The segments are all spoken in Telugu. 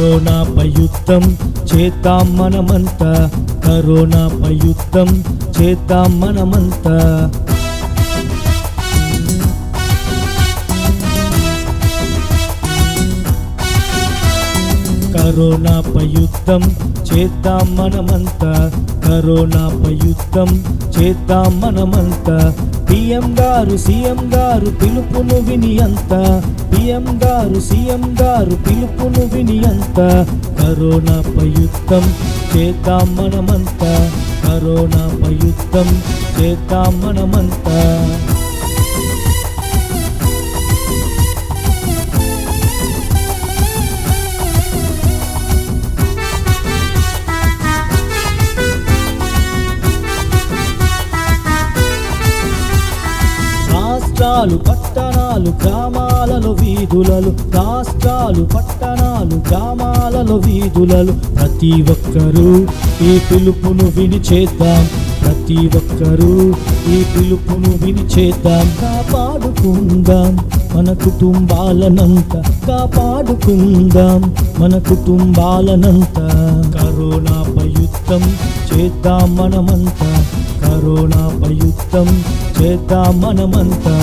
కరోనాపై యుద్ధం చేద్దాం మనమంతా కరోనాపై యుద్ధం చేద్దాం మనమంతా కరోనాపై యుద్ధం చేద్దాం మనమంతా కరోనాపై యుద్ధం చేద్దాం మనమంతా పిఎం గారు సీఎం గారు పిలుపును విని అంత పిఎం గారు సీఎం గారు పిలుపును విని అంత కరోనాపై యుద్ధం చేద్దాం మనమంతా కరోనాపై యుద్ధం చేద్దాం మనమంతా రాష్ట్రాలు పట్టణాలు గ్రామాలలో వీధులలో రాష్ట్రాలు పట్టణాలు గ్రామాలలో వీధులలో ప్రతి ఒక్కరూ ఈ పిలుపును విని చేద్దాం ప్రతి ఒక్కరూ ఈ పిలుపును విని చేద్దాం కాపాడుకుందాం మన కుటుంబాలనంతా కాపాడుకుందాం మన కుటుంబాలనంతా కరోనాపై యుద్ధం చేద్దాం మనమంతా కరోనాపై యుద్ధం చేద్దాం మనమంతా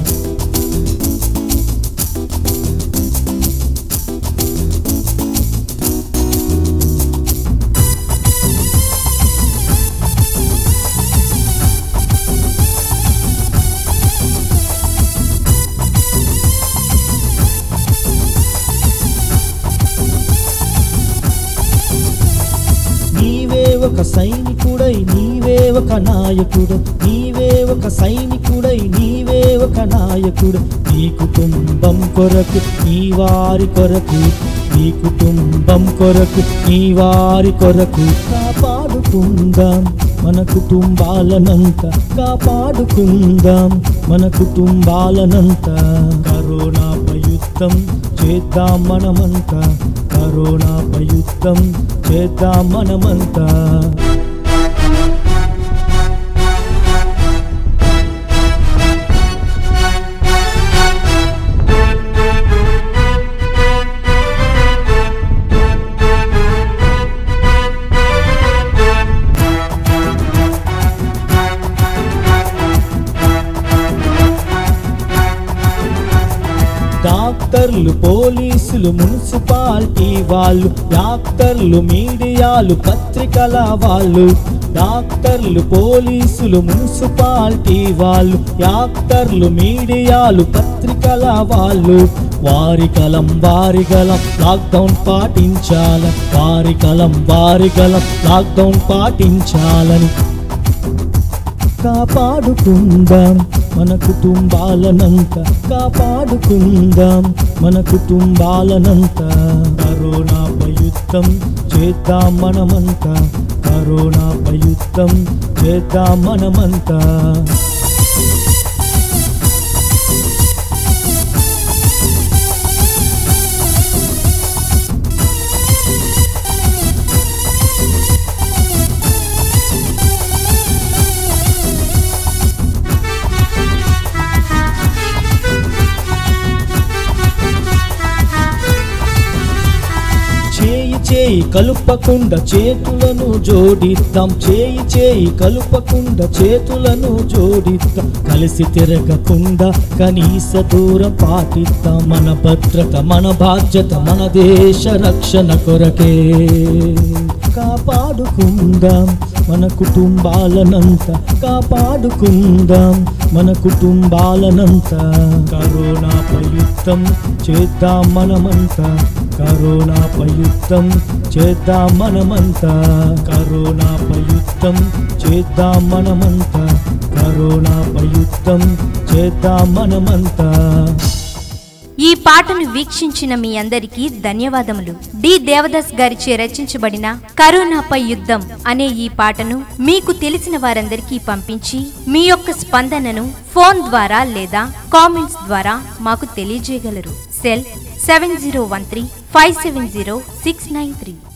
నీవే ఒక సైనికుడై నీవే ఒక నాయకుడు నీవే ఒక సైనికుడై నీవే ఒక నాయకుడు నీ కుటుంబం కొరకు నీ వారి కొరకు నీ కుటుంబం కొరకు నీ వారి కొరకు కాపాడుకుందాం మన కుటుంబాలనంతా కాపాడుకుందాం మన కుటుంబాలనంతా కరోనాపై యుద్ధం చేద్దాం మనమంతా కరోనాపై యుద్ధం చేద్దాం మనమంతా డాక్టర్లు పోలీసులు మున్సిపాలిటీ వాళ్ళు డాక్టర్లు మీడియాలు పత్రికల వాళ్ళు డాక్టర్లు పోలీసులు మున్సిపాలిటీ వాళ్ళు డాక్టర్లు మీడియాలు పత్రికల వాళ్ళు వారి కలం వారి గలం లాక్డౌన్ పాటించాల వారి కలం వారి గలం లాక్డౌన్ పాటించాలని కాపాడుకుందాం మన కుటుంబాలనంతా కాపాడుకుందాం మన కుటుంబాలనంతా కరోనాపై యుద్ధం చేద్దాం మనమంతా కరోనాపై యుద్ధం చేద్దాం మనమంతా చేయి చేయి కలుపకుండా చేతులను జోడిద్దాం చేయి చేయి కలుపకుండా చేతులను జోడిద్దాం కలిసి తిరగకుండా కనీస దూరం పాటిద్దాం మన భద్రత మన బాధ్యత మన దేశ రక్షణ కొరకే కాపాడుకుందాం మన కుటుంబాలనంతా కాపాడుకుందాం మన కుటుంబాలనంతా కరోనాపై యుద్ధం చేద్దాం మనమంతా కరోనాపై యుద్ధం చేద్దాం మనమంతా కరోనాపై యుద్ధం చేద్దాం మనమంతా కరోనాపై యుద్ధం చేద్దాం మనమంతా ఈ పాటను వీక్షించిన మీ అందరికీ ధన్యవాదములు డి దేవదాస్ గారిచే రచించబడిన కరోనాపై యుద్ధం అనే ఈ పాటను మీకు తెలిసిన వారందరికీ పంపించి మీ యొక్క స్పందనను ఫోన్ ద్వారా లేదా కామెంట్స్ ద్వారా మాకు తెలియజేయగలరు cell seven zero one three five seven zero six nine three